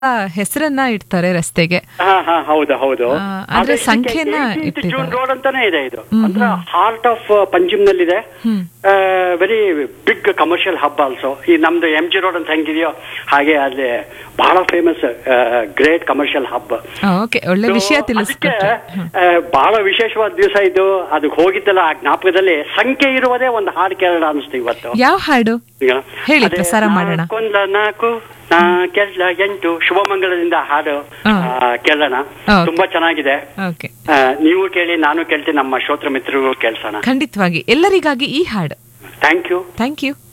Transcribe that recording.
ಹೆಸರನ್ನ ಇಡ್ತಾರೆ ರಸ್ತೆಗೆ ಹಾ ಹಾ ಹೌದು ಹೌದು ಆ, ಆದ್ರೆ ಇದಕ್ಕೆ ಸಂಖ್ಯೆನ 18th ಇಟ್ಟಿದ್ದಾರೆ. ಜೂನ್ ರೋಡ್ ಅಂತಾನೆ ಇದೆ ಇದು ಅಂದ್ರೆ ಹಾರ್ಟ್ ಆಫ್ ಪಂಜಿಮ್ ನಲ್ಲಿದೆ hmm. Very big commercial hub also ಈ ನಮ್ದು ಎಂ ಜಿ ರೋಡ್ ಅಂತ ಹೆಂಗಿದೆಯೋ ಹಾಗೆ ಅಲ್ಲಿ ಬಹಳ famous great commercial hub okay ಒಳ್ಳೆ ವಿಷಯ ಅದಕ್ಕೆ ತಿಳಿಸ್ಕೊಟ್ರೆ ಹ್ಮ್. ಆ, ಬಹಳ ವಿಶೇಷವಾದ ದಿವಸ ಇದು ಅದಕ್ಕೆ ಹೋಗಿದ್ದಲ್ಲ ಆ ಜ್ಞಾಪಕದಲ್ಲಿ ಸಂಖ್ಯೆ ಇರುವುದೇ ಒಂದು ಹಾಡು ಕೇಳೋಣ ಅನಿಸ್ತು ಇವತ್ತು ಯಾವ ಹಾಡು ಈಗ ಹೇಳಿ, ಅದೇ ಪ್ರಸಾರ ಮಾಡೋಣ. ನಾಲ್ಕೊಂದ ನಾಲ್ಕು ನಾಲ್ಕೆಲ್ಲ ಎಂಟು ಶುಭಮಂಗಳದಿಂದ ಹಾಡು ಹಾ. ಆ, ಕೇಳೋಣ Okay. ತುಂಬಾ ಚೆನ್ನಾಗಿದೆ ಓಕೆ ಆ, ನೀವು ಕೇಳಿ ನಾನು ಕೇಳ್ತೀನಿ ನಮ್ಮ ಶ್ರೋತ್ರ ಮಿತ್ರರಿಗೂ ಕೇಳ್ಸೋಣ ಖಂಡಿತವಾಗಿ ಎಲ್ಲರಿಗಾಗಿ ಈ ಹಾಡು ಥ್ಯಾಂಕ್ ಯು ಥ್ಯಾಂಕ್ ಯು